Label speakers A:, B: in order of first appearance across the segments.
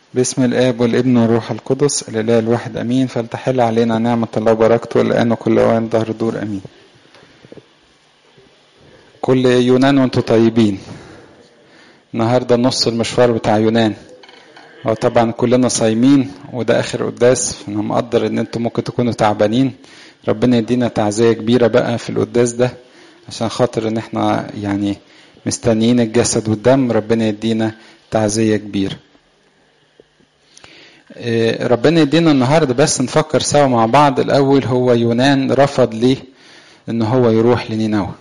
A: باسم الآب والابن والروح القدس الإله الواحد أمين فلتحل علينا نعمة الله وبركته الآن وكل أوان ظهر دور أمين كل يونان وانتم طيبين النهارده نص المشوار بتاع يونان هو طبعا كلنا صايمين وده آخر قداس فأنا مقدر إن انتم ممكن تكونوا تعبانين ربنا يدينا تعزية كبيرة بقى في القداس ده عشان خاطر إن احنا يعني مستنيين الجسد والدم ربنا يدينا تعزية كبيرة ربنا يدينا النهارده بس نفكر سوا مع بعض الاول هو يونان رفض ليه ان هو يروح لنينوى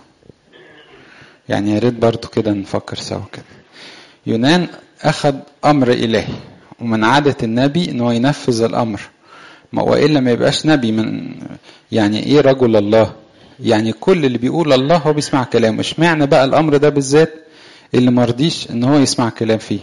A: يعني يا ريت برضه كده نفكر سوا كده يونان اخذ امر الهي ومن عاده النبي ان هو ينفذ الامر ما والا ما يبقاش نبي من يعني ايه رجل الله يعني كل اللي بيقول الله هو بيسمع كلامه اشمعنى بقى الامر ده بالذات اللي مرضيش ان هو يسمع كلام فيه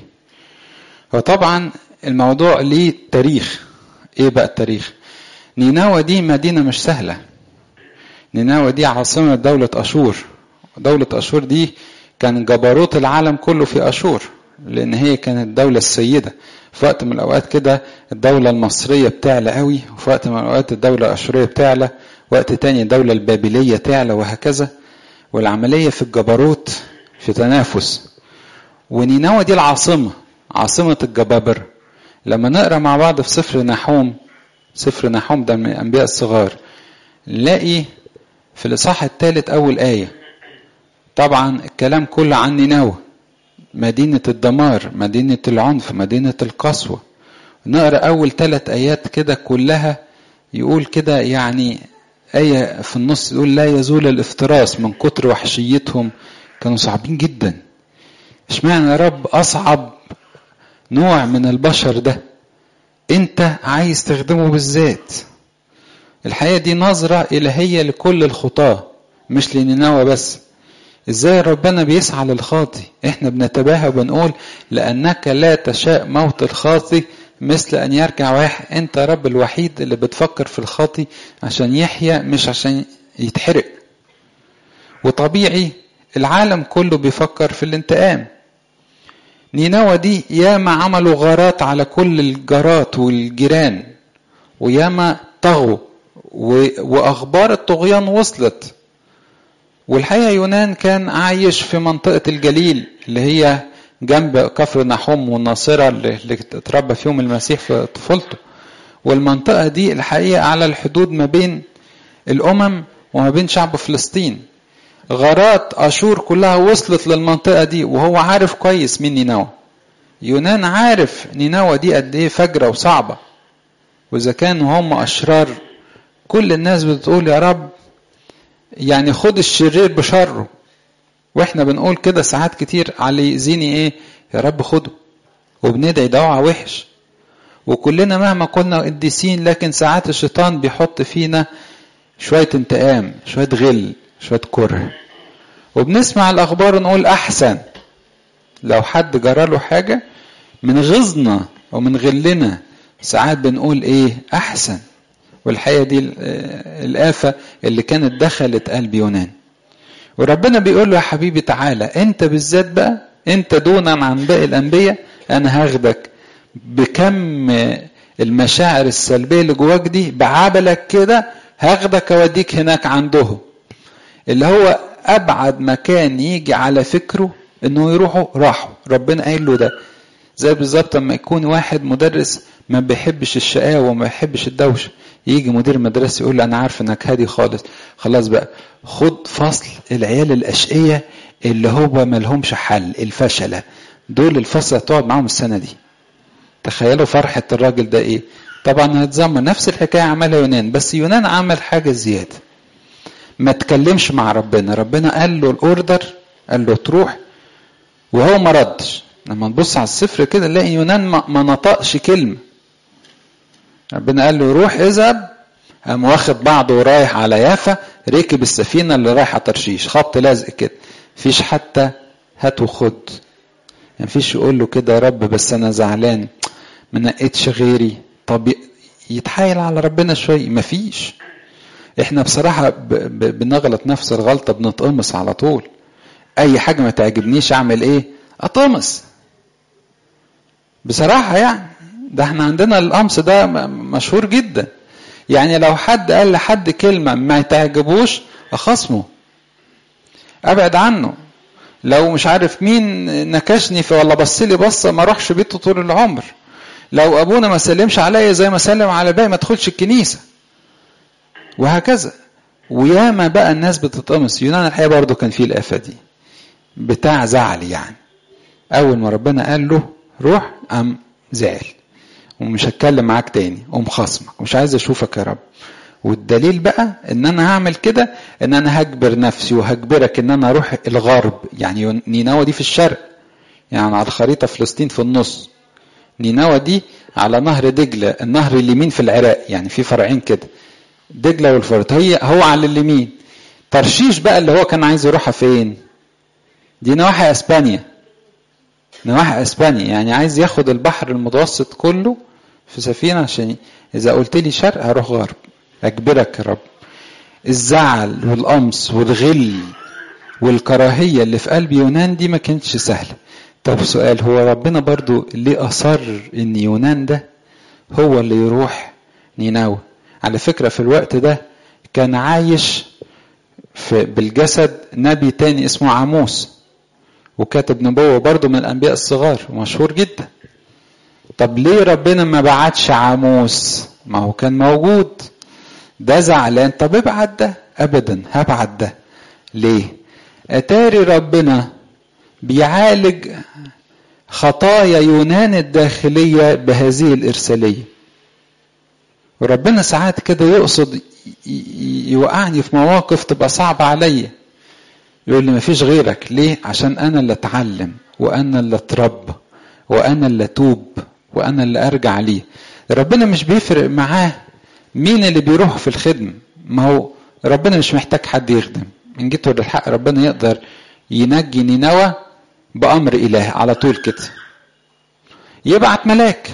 A: وطبعا الموضوع ليه تاريخ ايه بقى التاريخ نينوى دي مدينه مش سهله نينوى دي عاصمه دوله اشور دوله اشور دي كان جبروت العالم كله في اشور لان هي كانت الدوله السيده في وقت من الاوقات كده الدوله المصريه بتعلى قوي وفي وقت من الاوقات الدوله الاشوريه بتعلى وقت تاني الدوله البابليه تعلى وهكذا والعمليه في الجبروت في تنافس ونينوى دي العاصمه عاصمه الجبابره لما نقرا مع بعض في سفر نحوم سفر نحوم ده من الانبياء الصغار نلاقي في الاصحاح الثالث اول ايه طبعا الكلام كله عن نينوى مدينة الدمار مدينة العنف مدينة القسوة نقرا أول ثلاث آيات كده كلها يقول كده يعني آية في النص يقول لا يزول الافتراس من كتر وحشيتهم كانوا صعبين جدا اشمعنى يا رب أصعب نوع من البشر ده انت عايز تخدمه بالذات الحقيقة دي نظرة إلهية لكل الخطاة مش لنينوى بس ازاي ربنا بيسعى للخاطي احنا بنتباهى وبنقول لأنك لا تشاء موت الخاطي مثل أن يرجع واحد أنت رب الوحيد اللي بتفكر في الخاطي عشان يحيا مش عشان يتحرق وطبيعي العالم كله بيفكر في الانتقام نينوى دي ياما عملوا غارات على كل الجارات والجيران وياما طغوا واخبار الطغيان وصلت والحقيقه يونان كان عايش في منطقه الجليل اللي هي جنب كفر نحوم والناصره اللي اتربى فيهم المسيح في طفولته والمنطقه دي الحقيقه على الحدود ما بين الامم وما بين شعب فلسطين غارات اشور كلها وصلت للمنطقه دي وهو عارف كويس مين نينوى يونان عارف نينوى دي قد ايه فجره وصعبه واذا كانوا هم اشرار كل الناس بتقول يا رب يعني خد الشرير بشره واحنا بنقول كده ساعات كتير على يأذيني ايه يا رب خده وبندعي دعوة وحش وكلنا مهما كنا قديسين لكن ساعات الشيطان بيحط فينا شوية انتقام شوية غل شوية كره وبنسمع الأخبار ونقول أحسن لو حد جرى له حاجة من غيظنا ومن غلنا ساعات بنقول إيه أحسن والحقيقة دي الآفة اللي كانت دخلت قلب يونان وربنا بيقول له يا حبيبي تعالى أنت بالذات بقى أنت دونا عن باقي الأنبياء أنا هاخدك بكم المشاعر السلبية اللي جواك دي بعبلك كده هاخدك أوديك هناك عندهم اللي هو ابعد مكان يجي على فكره انه يروحوا راحوا ربنا قايل له ده زي بالظبط لما يكون واحد مدرس ما بيحبش الشقاوه وما بيحبش الدوشه يجي مدير مدرسه يقول له انا عارف انك هادي خالص خلاص بقى خد فصل العيال الاشقيه اللي هو ما لهمش حل الفشله دول الفصل هتقعد معاهم السنه دي تخيلوا فرحه الراجل ده ايه طبعا هتزمر نفس الحكايه عملها يونان بس يونان عمل حاجه زياده ما تكلمش مع ربنا ربنا قال له الاوردر قال له تروح وهو ما ردش لما نبص على السفر كده نلاقي يونان ما نطقش كلمه ربنا قال له روح اذهب قام واخد بعضه ورايح على يافا ركب السفينه اللي رايحه ترشيش خبط لازق كده مفيش حتى هات وخد مفيش يقول له كده يا رب بس انا زعلان ما نقيتش غيري طب يتحايل على ربنا شويه مفيش احنا بصراحة بنغلط نفس الغلطة بنتقمص على طول اي حاجة ما تعجبنيش اعمل ايه اطمس بصراحة يعني ده احنا عندنا القمص ده مشهور جدا يعني لو حد قال لحد كلمة ما تعجبوش أخصمه أبعد عنه لو مش عارف مين نكشني في ولا بص لي بصة ما اروحش بيته طول العمر لو أبونا ما سلمش عليا زي ما سلم على الباقي ما ادخلش الكنيسة وهكذا وياما بقى الناس بتتقمص يونان الحقيقة برضه كان فيه الآفة دي بتاع زعل يعني أول ما ربنا قال له روح قام زعل ومش هتكلم معاك تاني قوم خصمك ومش عايز اشوفك يا رب والدليل بقى ان انا هعمل كده ان انا هجبر نفسي وهجبرك ان انا اروح الغرب يعني نينوى دي في الشرق يعني على الخريطة فلسطين في النص نينوى دي على نهر دجلة النهر اليمين في العراق يعني في فرعين كده دجلة والفرات هي هو على اليمين ترشيش بقى اللي هو كان عايز يروحها فين دي نواحي اسبانيا نواحي اسبانيا يعني عايز ياخد البحر المتوسط كله في سفينه عشان اذا قلت لي شرق هروح غرب اجبرك يا رب الزعل والقمص والغل والكراهيه اللي في قلب يونان دي ما كانتش سهله طب سؤال هو ربنا برضو ليه اصر ان يونان ده هو اللي يروح نينوى على فكره في الوقت ده كان عايش في بالجسد نبي تاني اسمه عاموس وكاتب نبوة برضه من الأنبياء الصغار ومشهور جدا طب ليه ربنا ما بعتش عاموس ما هو كان موجود ده زعلان طب ابعت ده أبدا هبعت ده ليه أتاري ربنا بيعالج خطايا يونان الداخلية بهذه الإرسالية وربنا ساعات كده يقصد يوقعني في مواقف تبقى صعبة عليا يقول لي مفيش غيرك ليه عشان انا اللي اتعلم وانا اللي اتربى وانا اللي اتوب وانا اللي ارجع ليه ربنا مش بيفرق معاه مين اللي بيروح في الخدمة ما هو ربنا مش محتاج حد يخدم ان جيتوا للحق ربنا يقدر ينجي نينوى بأمر إله على طول كده يبعت ملاك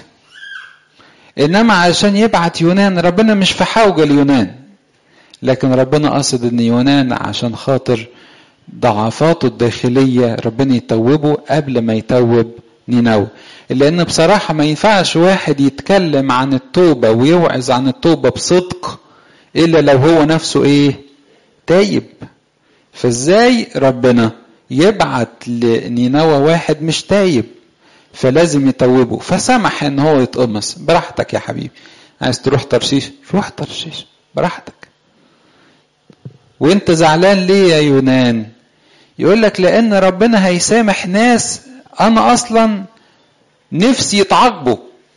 A: إنما عشان يبعت يونان ربنا مش في حوجة ليونان لكن ربنا قصد إن يونان عشان خاطر ضعفاته الداخلية ربنا يتوبه قبل ما يتوب نينوى لأن بصراحة ما ينفعش واحد يتكلم عن التوبة ويوعظ عن التوبة بصدق إلا لو هو نفسه إيه تايب فإزاي ربنا يبعت لنينوى واحد مش تايب فلازم يتوبه فسمح ان هو يتقمص براحتك يا حبيبي عايز تروح ترشيش روح ترشيش براحتك وانت زعلان ليه يا يونان يقول لك لان ربنا هيسامح ناس انا اصلا نفسي يتعاقبوا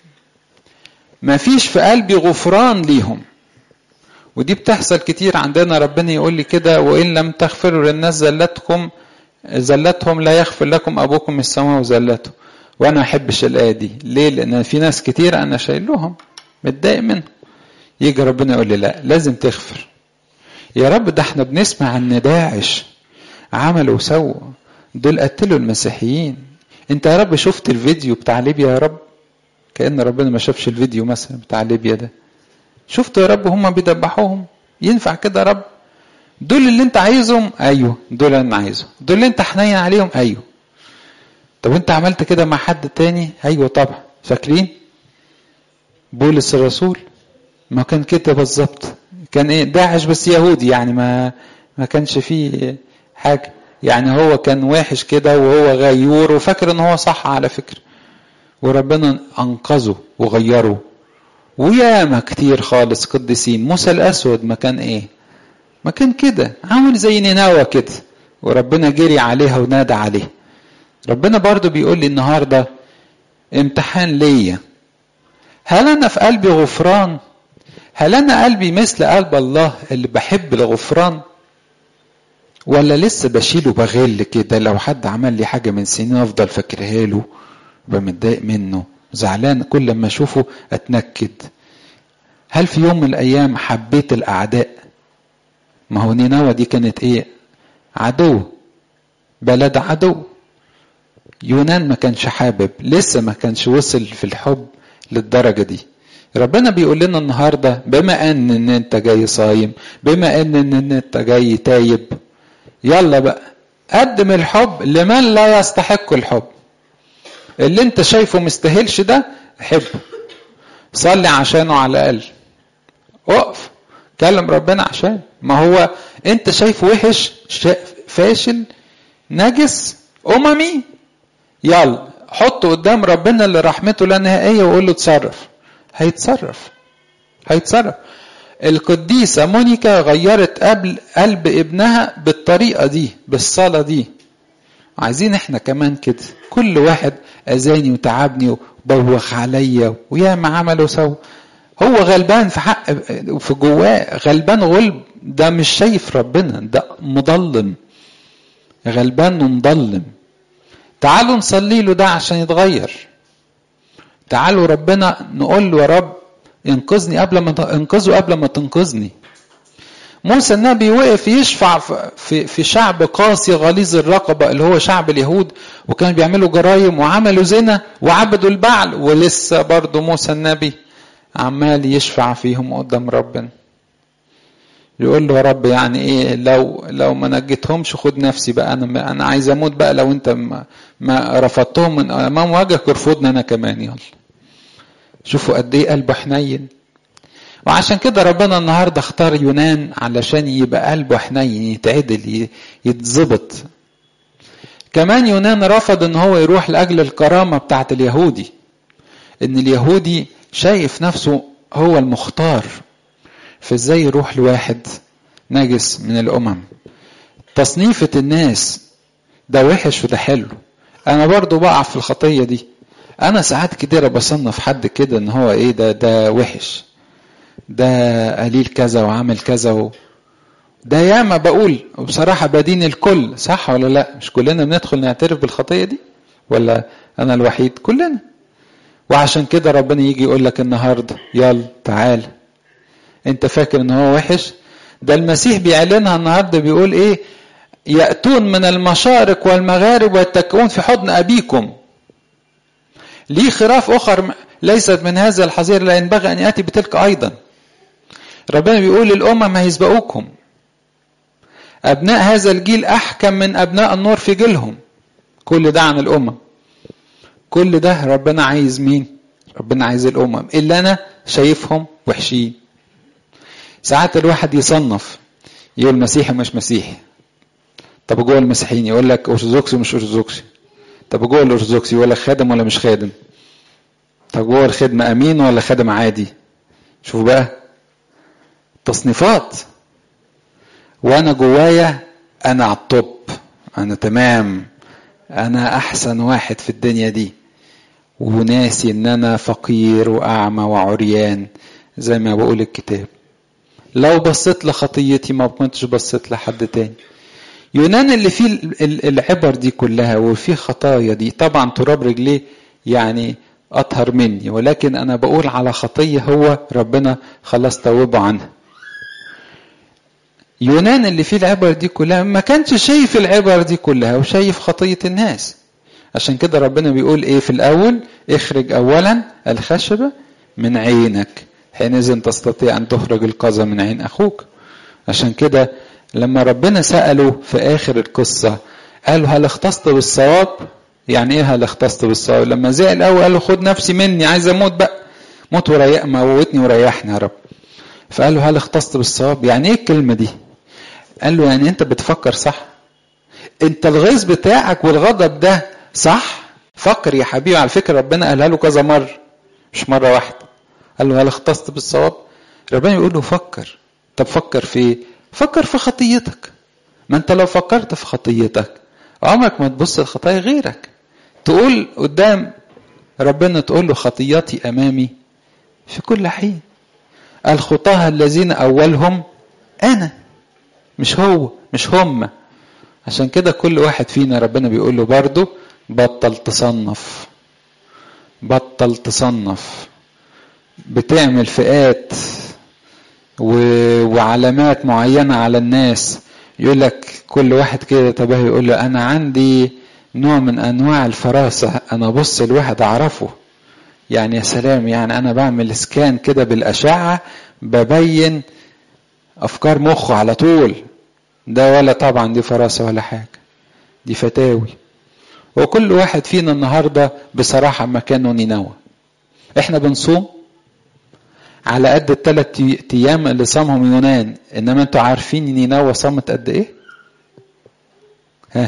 A: مفيش في قلبي غفران ليهم ودي بتحصل كتير عندنا ربنا يقول لي كده وان لم تغفروا للناس زلتكم زلتهم لا يغفر لكم ابوكم السماء وزلته وانا ما احبش الايه دي ليه لان في ناس كتير انا شايلهم متضايق منهم يجي ربنا يقول لي لا لازم تغفر يا رب ده احنا بنسمع ان داعش عملوا وسووا دول قتلوا المسيحيين انت يا رب شفت الفيديو بتاع ليبيا يا رب كأن ربنا ما شافش الفيديو مثلا بتاع ليبيا ده شفت يا رب هم بيدبحوهم ينفع كده يا رب دول اللي انت عايزهم ايوه دول اللي انا عايزهم دول اللي انت حنين عليهم ايوه طب انت عملت كده مع حد تاني ايوه طبعا فاكرين بولس الرسول ما كان كده بالظبط كان ايه داعش بس يهودي يعني ما ما كانش فيه حاجه يعني هو كان وحش كده وهو غيور وفاكر ان هو صح على فكره وربنا انقذه وغيره وياما كتير خالص قديسين موسى الاسود ما كان ايه ما كان كده عامل زي نينوى كده وربنا جري عليها ونادى عليه ربنا برضو بيقول لي النهارده امتحان ليا هل انا في قلبي غفران هل انا قلبي مثل قلب الله اللي بحب الغفران ولا لسه بشيله بغل كده لو حد عمل لي حاجه من سنين افضل فاكرها له بمتضايق منه زعلان كل ما اشوفه اتنكد هل في يوم من الايام حبيت الاعداء ما هو نينوى دي كانت ايه عدو بلد عدو يونان ما كانش حابب لسه ما كانش وصل في الحب للدرجه دي ربنا بيقول لنا النهارده بما ان ان انت جاي صايم بما ان ان انت جاي تايب يلا بقى قدم الحب لمن لا يستحق الحب اللي انت شايفه مستاهلش ده حبه صلي عشانه على الاقل اقف كلم ربنا عشان ما هو انت شايفه وحش فاشل نجس اممي يلا حطه قدام ربنا اللي رحمته لا نهائيه وقول له اتصرف هيتصرف هيتصرف القديسه مونيكا غيرت قبل قلب ابنها بالطريقه دي بالصلاه دي عايزين احنا كمان كده كل واحد اذاني وتعبني وبوخ عليا ويا ما عمل وسوى هو غلبان في حق في جواه غلبان غلب ده مش شايف ربنا ده مضلم غلبان ومضلم تعالوا نصلي له ده عشان يتغير تعالوا ربنا نقول له يا رب انقذني قبل ما انقذه قبل ما تنقذني موسى النبي وقف يشفع في في شعب قاسي غليظ الرقبه اللي هو شعب اليهود وكانوا بيعملوا جرايم وعملوا زنا وعبدوا البعل ولسه برضه موسى النبي عمال يشفع فيهم قدام ربنا يقول له يا رب يعني ايه لو لو ما نجيتهمش خد نفسي بقى انا انا عايز اموت بقى لو انت ما, ما رفضتهم من امام وجهك ارفضني انا كمان يلا شوفوا قد ايه قلبه حنين وعشان كده ربنا النهارده اختار يونان علشان يبقى قلبه حنين يتعدل يتظبط كمان يونان رفض ان هو يروح لاجل الكرامه بتاعت اليهودي ان اليهودي شايف نفسه هو المختار فازاي يروح لواحد نجس من الامم تصنيفة الناس ده وحش وده حلو انا برضو بقع في الخطية دي انا ساعات كتيرة بصنف حد كده ان هو ايه ده ده وحش ده قليل كذا وعمل كذا و... ده ياما بقول وبصراحة بدين الكل صح ولا لا مش كلنا بندخل نعترف بالخطية دي ولا انا الوحيد كلنا وعشان كده ربنا يجي يقول لك النهارده يلا تعال انت فاكر ان هو وحش ده المسيح بيعلنها النهارده بيقول ايه ياتون من المشارق والمغارب ويتكئون في حضن ابيكم لي خراف اخر ليست من هذا الحظير لا ينبغي ان ياتي بتلك ايضا ربنا بيقول للامم هيسبقوكم ابناء هذا الجيل احكم من ابناء النور في جيلهم كل ده عن الامم كل ده ربنا عايز مين ربنا عايز الامم اللي انا شايفهم وحشين ساعات الواحد يصنف يقول مسيحي مش مسيحي طب جوه المسيحيين يقول لك ارثوذكسي مش ارثوذكسي طب جوه الارثوذكسي يقول لك خادم ولا مش خادم طب جوه الخدمه امين ولا خادم عادي شوفوا بقى تصنيفات وانا جوايا انا على الطب انا تمام انا احسن واحد في الدنيا دي وناسي ان انا فقير واعمى وعريان زي ما بقول الكتاب لو بصيت لخطيتي ما كنتش بصيت لحد تاني يونان اللي فيه العبر دي كلها وفيه خطايا دي طبعا تراب رجليه يعني اطهر مني ولكن انا بقول على خطيه هو ربنا خلاص توبه عنها يونان اللي فيه العبر دي كلها ما كانش شايف العبر دي كلها وشايف خطيه الناس عشان كده ربنا بيقول ايه في الاول اخرج اولا الخشبه من عينك حينئذ تستطيع ان تخرج القذى من عين اخوك عشان كده لما ربنا ساله في اخر القصه قال هل اختصت بالصواب يعني ايه هل اختصت بالصواب لما زعل قوي قال له خد نفسي مني عايز اموت بقى موت وريح موتني وريحني يا رب فقال له هل اختصت بالصواب يعني ايه الكلمه دي قال له يعني انت بتفكر صح انت الغيظ بتاعك والغضب ده صح فكر يا حبيبي على فكره ربنا قالها له كذا مره مش مره واحده قال له هل اختصت بالصواب ربنا يقول له فكر طب فكر في ايه فكر في خطيتك ما انت لو فكرت في خطيتك عمرك ما تبص لخطايا غيرك تقول قدام ربنا تقول له خطياتي امامي في كل حين الخطاة الذين اولهم انا مش هو مش هم عشان كده كل واحد فينا ربنا بيقول له برضه بطل تصنف بطل تصنف بتعمل فئات و... وعلامات معينة على الناس يقول لك كل واحد كده تبه يقول له أنا عندي نوع من أنواع الفراسة أنا بص الواحد أعرفه يعني يا سلام يعني أنا بعمل سكان كده بالأشعة ببين أفكار مخه على طول ده ولا طبعا دي فراسة ولا حاجة دي فتاوي وكل واحد فينا النهاردة بصراحة مكانه نينوى احنا بنصوم على قد الثلاث ايام اللي صامهم يونان انما انتوا عارفين نينوى صامت قد ايه ها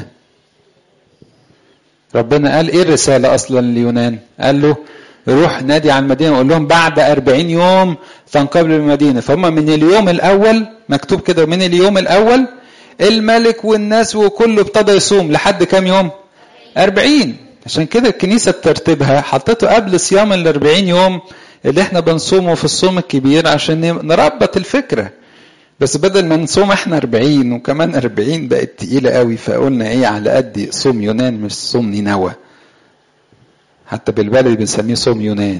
A: ربنا قال ايه الرسالة اصلا ليونان قال له روح نادي على المدينة وقول لهم بعد أربعين يوم تنقبل المدينة فهم من اليوم الأول مكتوب كده من اليوم الأول الملك والناس وكله ابتدى يصوم لحد كام يوم أربعين عشان كده الكنيسة بترتيبها حطته قبل صيام الأربعين يوم اللي احنا بنصومه في الصوم الكبير عشان نربط الفكرة بس بدل ما نصوم احنا 40 وكمان 40 بقت تقيلة قوي فقلنا ايه على قد صوم يونان مش صوم نينوى حتى بالبلد بنسميه صوم يونان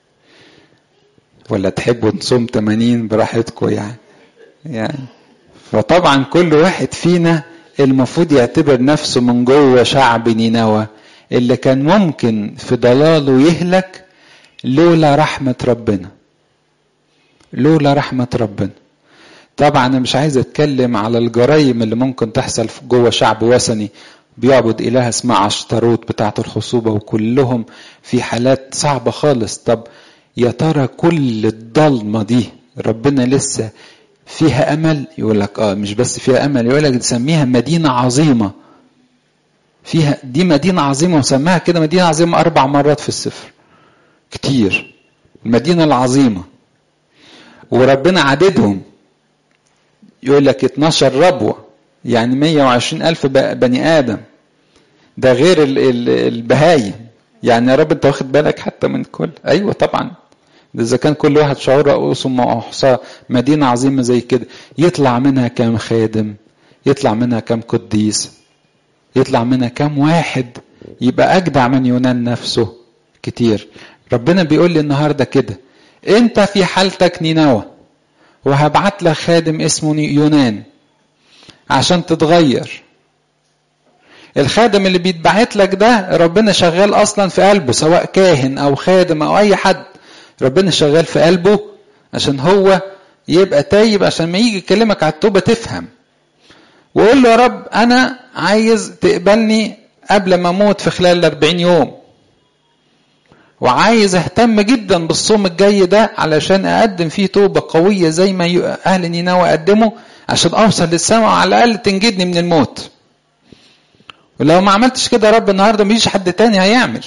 A: ولا تحبوا نصوم 80 براحتكم يعني يعني فطبعا كل واحد فينا المفروض يعتبر نفسه من جوه شعب نينوى اللي كان ممكن في ضلاله يهلك لولا رحمة ربنا لولا رحمة ربنا طبعا انا مش عايز اتكلم على الجرائم اللي ممكن تحصل جوه شعب وثني بيعبد اله اسمها عشتروت بتاعه الخصوبه وكلهم في حالات صعبه خالص طب يا ترى كل الضلمه دي ربنا لسه فيها امل يقول لك اه مش بس فيها امل يقول لك تسميها مدينه عظيمه فيها دي مدينه عظيمه وسماها كده مدينه عظيمه اربع مرات في السفر كتير المدينه العظيمه وربنا عددهم يقول لك 12 ربوة يعني 120 ألف بني آدم ده غير البهايم يعني يا رب انت واخد بالك حتى من كل ايوه طبعا ده اذا كان كل واحد شعور رؤوسه ما احصى مدينه عظيمه زي كده يطلع منها كام خادم يطلع منها كام قديس يطلع منها كام واحد يبقى اجدع من يونان نفسه كتير ربنا بيقول لي النهارده كده انت في حالتك نينوى وهبعت لك خادم اسمه يونان عشان تتغير الخادم اللي بيتبعت لك ده ربنا شغال اصلا في قلبه سواء كاهن او خادم او اي حد ربنا شغال في قلبه عشان هو يبقى تايب عشان ما يجي يكلمك على التوبه تفهم وقول له يا رب انا عايز تقبلني قبل ما اموت في خلال الأربعين يوم وعايز اهتم جدا بالصوم الجاي ده علشان اقدم فيه توبه قويه زي ما اهل نينوى قدموا عشان اوصل للسماء وعلى الاقل تنجدني من الموت ولو ما عملتش كده يا رب النهارده مفيش حد تاني هيعمل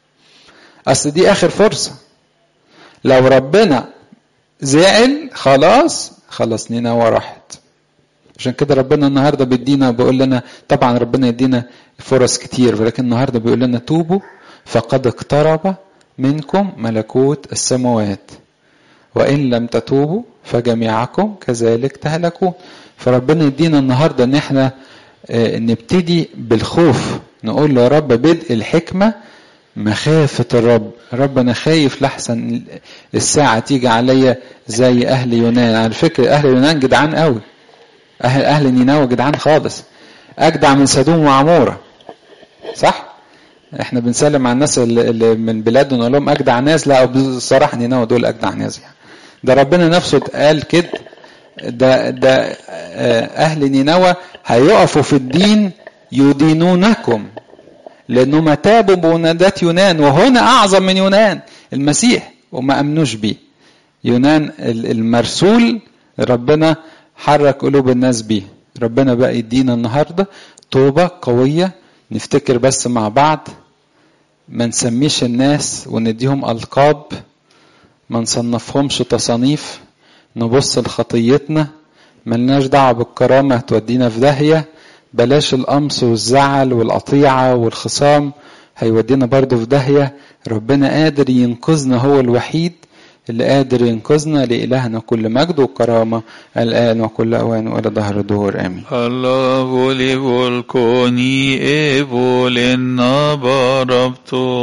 A: اصل دي اخر فرصه لو ربنا زعل خلاص خلاص نينوى راحت عشان كده ربنا النهارده بيدينا بيقول لنا طبعا ربنا يدينا فرص كتير ولكن النهارده بيقول لنا توبوا فقد اقترب منكم ملكوت السماوات وإن لم تتوبوا فجميعكم كذلك تهلكون فربنا يدينا النهارده ان احنا نبتدي بالخوف نقول له يا رب بدء الحكمه مخافة الرب رب أنا خايف لحسن الساعة تيجي عليا زي أهل يونان على فكرة أهل يونان جدعان قوي أهل أهل نينوى جدعان خالص أجدع من سدوم وعمورة صح؟ احنا بنسلم على الناس اللي من بلادنا نقول لهم اجدع ناس لا بصراحه نينوى دول اجدع ناس يعني ده ربنا نفسه قال كده ده ده اهل نينوى هيقفوا في الدين يدينونكم لانهم تابوا بمنادات يونان وهنا اعظم من يونان المسيح وما امنوش بيه يونان المرسول ربنا حرك قلوب الناس بيه ربنا بقى يدينا النهارده توبه قويه نفتكر بس مع بعض ما نسميش الناس ونديهم ألقاب ما نصنفهمش تصانيف نبص لخطيتنا ملناش دعوة بالكرامة هتودينا في داهية بلاش القمص والزعل والقطيعة والخصام هيودينا برضو في داهية ربنا قادر ينقذنا هو الوحيد اللي قادر ينقذنا لإلهنا كل مجد وكرامة الآن وكل أوان وإلى ظهر الدهور آمين
B: الله volevol coni e volenna barabto